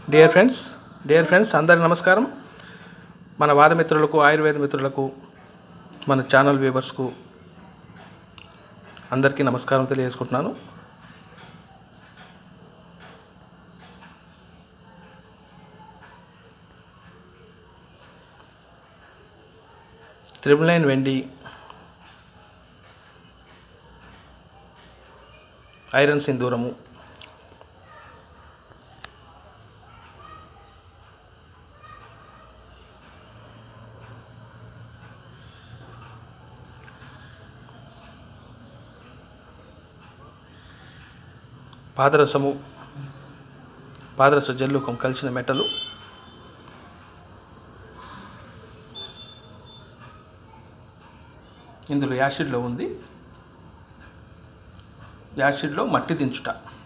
dear friends dear friends అందరికి నమస్కారం మన వాద మిత్రులకు ఆయుర్వేద మిత్రులకు మన ఛానల్ వ్యూవర్స్కు అందరికీ నమస్కారం తెలియజేసుకుంటున్నాను త్రిబుల్ నైన్ వెండి ఐరన్ సింధూరము పాదరసము పాదరస జల్లుకం కలిసిన మెటలు ఇందులో యాసిడ్లో ఉంది యాసిడ్లో మట్టి దించుట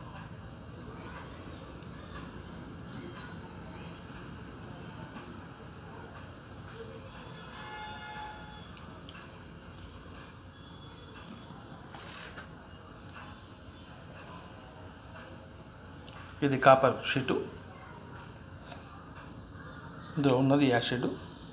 ఇది కాపర్ షీటు ఇందులో ఉన్నది యాసిడ్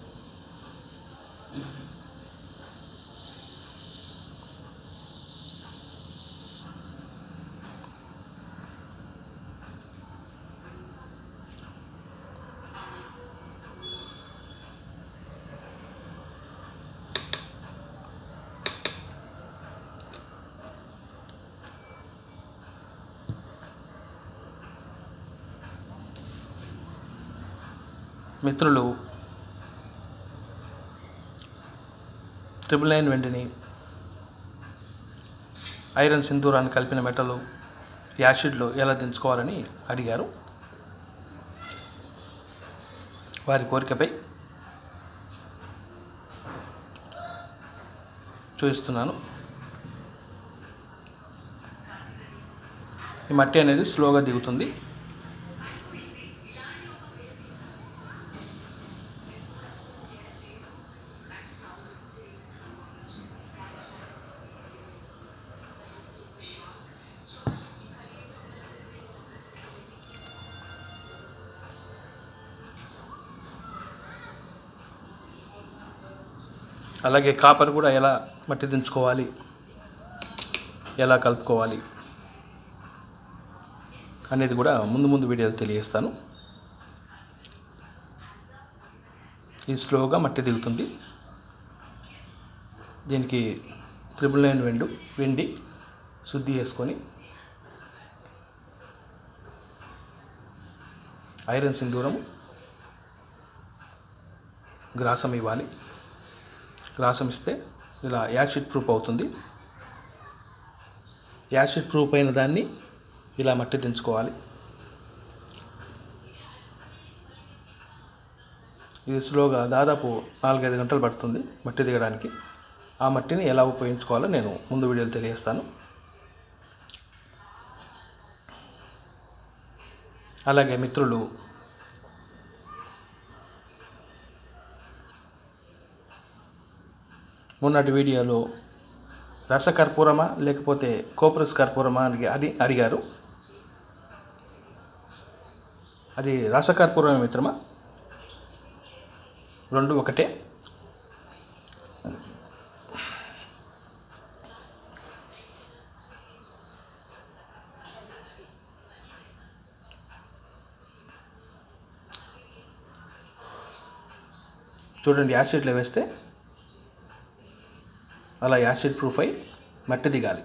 మిత్రులు ట్రిపుల్ నైన్ వెండిని ఐరన్ సింధూరాన్ని కలిపిన మెటలు యాసిడ్లో ఎలా దించుకోవాలని అడిగారు వారి కోరికపై చూపిస్తున్నాను ఈ మట్టి అనేది స్లోగా దిగుతుంది అలాగే కాపర్ కూడా ఎలా మట్టి దించుకోవాలి ఎలా కలుపుకోవాలి అనేది కూడా ముందు ముందు వీడియోలో తెలియజేస్తాను ఇది స్లోగా మట్టి దిగుతుంది దీనికి త్రిబుల్ నైన్ వెండు వెండి శుద్ధి చేసుకొని ఐరన్ సింధూరం గ్రాసం ఇవ్వాలి గ్రాసం ఇస్తే ఇలా యాసిడ్ ప్రూఫ్ అవుతుంది యాసిడ్ ప్రూఫ్ అయిన దాన్ని ఇలా మట్టి దించుకోవాలి ఇది స్లోగా దాదాపు నాలుగైదు గంటలు పడుతుంది మట్టి దిగడానికి ఆ మట్టిని ఎలా ఉపయోగించుకోవాలో నేను ముందు వీడియోలో తెలియజేస్తాను అలాగే మిత్రులు మొన్నటి వీడియోలో రసకర్పూరమా లేకపోతే కోపరస్ కర్పూరమా అని అని అడిగారు అది రసకర్పూరమే మిత్రమా రెండు ఒకటే చూడండి యాసిడ్లో వేస్తే అలా యాసిడ్ ప్రూఫ్ అయి మట్టి దిగాలి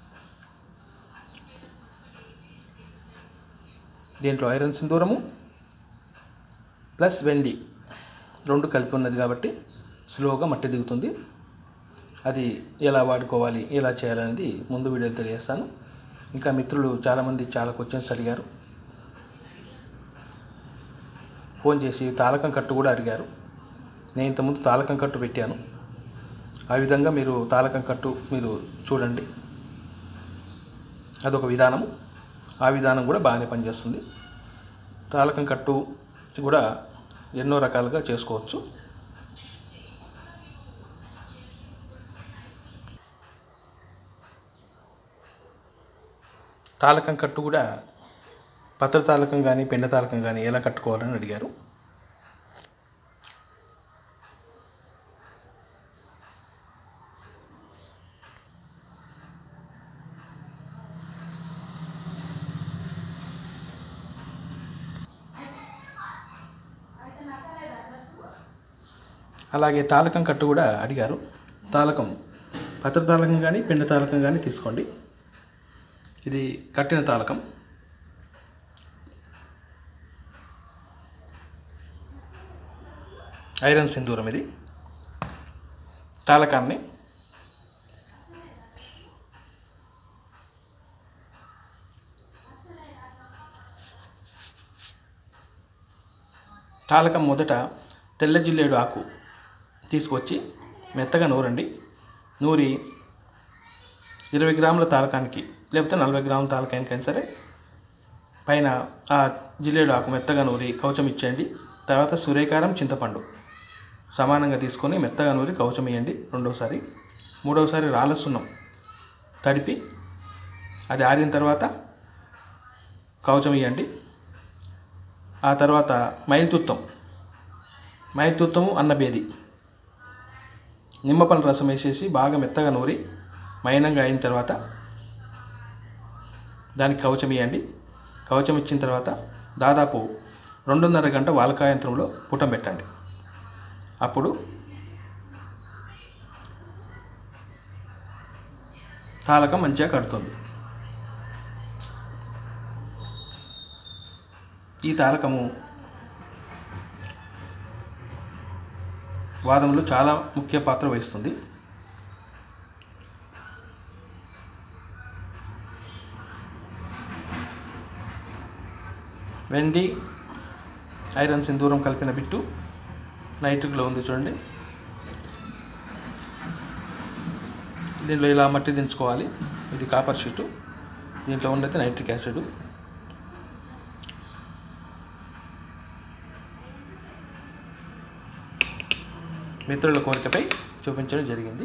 దీంట్లో ఐరన్ సింధూరము ప్లస్ వెండి రెండు కలిపి ఉన్నది కాబట్టి స్లోగా మట్టి దిగుతుంది అది ఎలా వాడుకోవాలి ఎలా చేయాలనేది ముందు వీడియోలో తెలియజేస్తాను ఇంకా మిత్రులు చాలామంది చాలా క్వశ్చన్స్ అడిగారు ఫోన్ చేసి తాలకం కట్టు కూడా అడిగారు నేను ఇంతకుముందు తాలకం కట్టు పెట్టాను ఆ విధంగా మీరు తాలకం కట్టు మీరు చూడండి అదొక విధానము ఆ విధానం కూడా బాగానే పనిచేస్తుంది తాలకం కట్టు కూడా ఎన్నో రకాలుగా చేసుకోవచ్చు తాలకం కట్టు కూడా పత్రతాలకం కానీ పెండతాలకం కానీ ఎలా కట్టుకోవాలని అడిగారు అలాగే తాలకం కట్టు కూడా అడిగారు తాలకం పత్రతాలకం కానీ పెండ తాలకం కానీ తీసుకోండి ఇది కట్టిన తాలకం ఐరన్ సింధూరం ఇది తాలకాన్ని తాలకం మొదట తెల్ల జిల్లేడు ఆకు తీసుకొచ్చి మెత్తగా నూరండి నూరి ఇరవై గ్రాముల తాలకానికి లేకపోతే నలభై గ్రాముల తాలకానికైనా సరే పైన ఆ జిల్లేడు ఆకు మెత్తగా నూరి కవచం ఇచ్చేయండి తర్వాత సూర్యకారం చింతపండు సమానంగా తీసుకొని మెత్తగా నూరి కవచం వేయండి రెండోసారి మూడవసారి రాళ్ళ సున్నం తడిపి అది ఆరిన తర్వాత కవచం ఇవ్వండి ఆ తర్వాత మైల్తుత్తం మైల్తుత్తము అన్నబేది నిమ్మపండు రసం వేసేసి బాగా మెత్తగా నూరి మైనంగా అయిన తర్వాత దానికి కవచం ఇవ్వండి కవచం ఇచ్చిన తర్వాత దాదాపు రెండున్నర గంట వాలకా యంత్రంలో పుటం పెట్టండి అప్పుడు తాలకం మంచిగా కడుతుంది ఈ తాలకము వాదంలో చాలా ముఖ్య పాత్ర వహిస్తుంది వెండి ఐరన్ సింధూరం కలిపిన బిట్టు నైట్రిక్లో ఉంది చూడండి దీంట్లో ఇలా మట్టి దించుకోవాలి ఇది కాపర్ షీటు దీంట్లో ఉండేది నైట్రిక్ యాసిడ్ మిత్రుల కోరికపై చూపించడం జరిగింది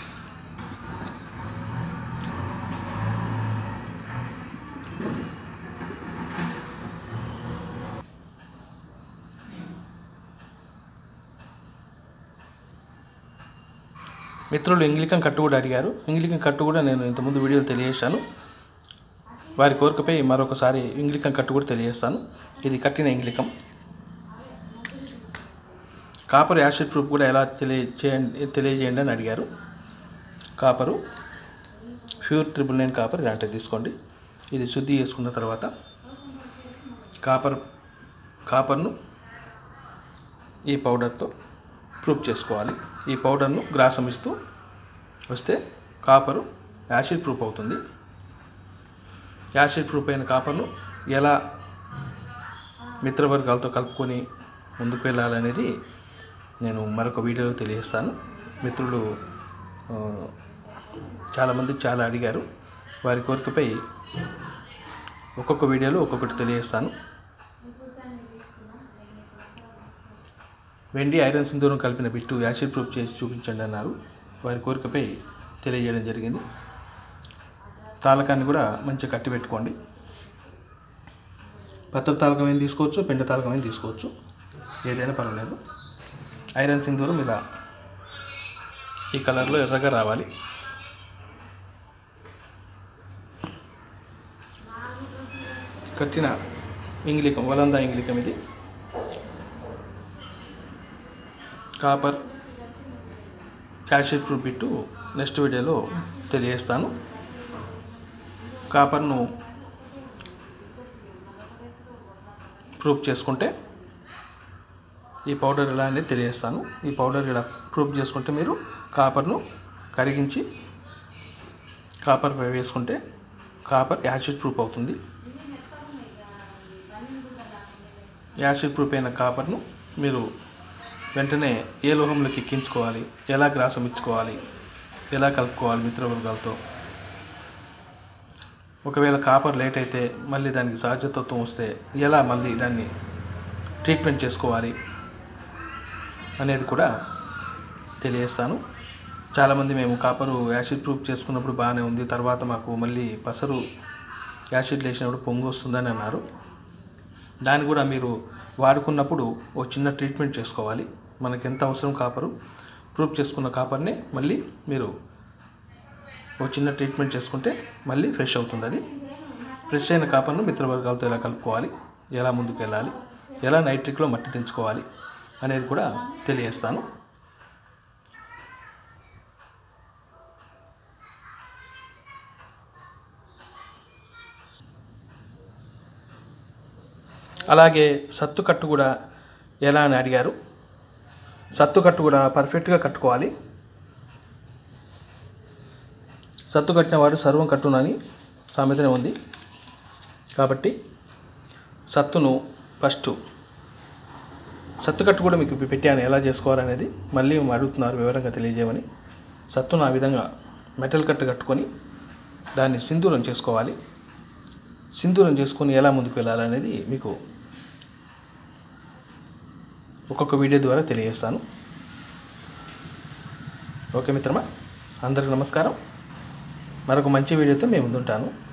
మిత్రులు ఇంగ్లికం కట్టు కూడా అడిగారు ఇంగ్లికం కట్టు కూడా నేను ఇంతకుముందు వీడియోలో తెలియజేశాను వారి కోరికపై మరొకసారి ఇంగ్లికం కట్టు కూడా తెలియజేస్తాను ఇది కట్టిన ఇంగ్లికం కాపర్ యాసిడ్ ప్రూఫ్ కూడా ఎలా తెలియచేయండి తెలియజేయండి అని అడిగారు copper pure triple nine copper ఇలాంటివి తీసుకోండి ఇది శుద్ధి చేసుకున్న తర్వాత కాపర్ కాపర్ను ఈ పౌడర్తో ప్రూఫ్ చేసుకోవాలి ఈ పౌడర్ను గ్రాసం ఇస్తూ వస్తే కాపరు యాసిడ్ ప్రూఫ్ అవుతుంది యాసిడ్ ప్రూఫ్ అయిన కాపర్ను ఎలా మిత్రవర్గాలతో కలుపుకొని ముందుకు వెళ్ళాలనేది నేను మరొక వీడియోలో తెలియజేస్తాను మిత్రులు ఆ, చాలామంది చాలా అడిగారు వారి కోరికపై ఒక్కొక్క వీడియోలో ఒక్కొక్కటి తెలియజేస్తాను వెండి ఐరన్ సింధూరం కలిపిన బిట్టు యాసిడ్ ప్రూఫ్ చేసి చూపించండి అన్నారు వారి కోరికపై తెలియజేయడం జరిగింది తాలకాన్ని కూడా మంచిగా కట్టి పెట్టుకోండి పత్ర తాలకమైన తీసుకోవచ్చు పెండ తాలకమైన తీసుకోవచ్చు ఏదైనా పర్వాలేదు ఐరన్ సింధూరం ఇలా ఈ కలర్లో ఎర్రగా రావాలి కట్టిన ఇంగ్లికం వలందా ఇంగ్లికం ఇది కాపర్ క్యాషెట్ ప్రూఫ్ బిట్టు నెక్స్ట్ వీడియోలో తెలియజేస్తాను కాపర్ను ప్రూఫ్ చేసుకుంటే ఈ పౌడర్ ఎలా అనేది తెలియజేస్తాను ఈ పౌడర్ ఇలా ప్రూఫ్ చేసుకుంటే మీరు కాపర్ను కరిగించి కాపర్ వేసుకుంటే కాపర్ యాసిడ్ ప్రూఫ్ అవుతుంది యాసిడ్ ప్రూఫ్ అయిన కాపర్ను మీరు వెంటనే ఏ లోహంలోకి ఎక్కించుకోవాలి ఎలా గ్రాసం ఇచ్చుకోవాలి ఎలా కలుపుకోవాలి మిత్రవర్గాలతో ఒకవేళ కాపర్ లేట్ అయితే మళ్ళీ దానికి సహజతత్వం వస్తే ఎలా మళ్ళీ దాన్ని ట్రీట్మెంట్ చేసుకోవాలి అనేది కూడా తెలియజేస్తాను చాలామంది మేము కాపరు యాసిడ్ ప్రూఫ్ చేసుకున్నప్పుడు బాగానే ఉంది తర్వాత మాకు మళ్ళీ పసరు యాసిడ్ లేచినప్పుడు పొంగు వస్తుందని అన్నారు దాన్ని కూడా మీరు వాడుకున్నప్పుడు ఓ చిన్న ట్రీట్మెంట్ చేసుకోవాలి మనకి ఎంత అవసరం కాపరు ప్రూఫ్ చేసుకున్న కాపర్ని మళ్ళీ మీరు ఓ చిన్న ట్రీట్మెంట్ చేసుకుంటే మళ్ళీ ఫ్రెష్ అవుతుంది అది ఫ్రెష్ అయిన కాపర్ను మిత్రవర్గాలతో ఎలా కలుపుకోవాలి ఎలా ముందుకు వెళ్ళాలి ఎలా నైట్రిక్లో మట్టి తెంచుకోవాలి అనేది కూడా తెలియజేస్తాను అలాగే సత్తు కట్టు కూడా ఎలా అని అడిగారు సత్తు కట్టు కూడా పర్ఫెక్ట్గా కట్టుకోవాలి సత్తు కట్టినవాడు సర్వం కట్టునని సామెతనే ఉంది కాబట్టి సత్తును ఫస్ట్ సత్తు కట్టు కూడా మీకు పెట్టాను ఎలా చేసుకోవాలనేది మళ్ళీ అడుగుతున్నారు వివరంగా తెలియజేయమని సత్తును ఆ విధంగా మెటల్ కట్టు కట్టుకొని దాన్ని సింధూరం చేసుకోవాలి సింధూరం చేసుకొని ఎలా ముందుకు వెళ్ళాలనేది మీకు ఒక్కొక్క వీడియో ద్వారా తెలియజేస్తాను ఓకే మిత్రమా అందరికి నమస్కారం మరొక మంచి వీడియోతో మేము ముందుంటాను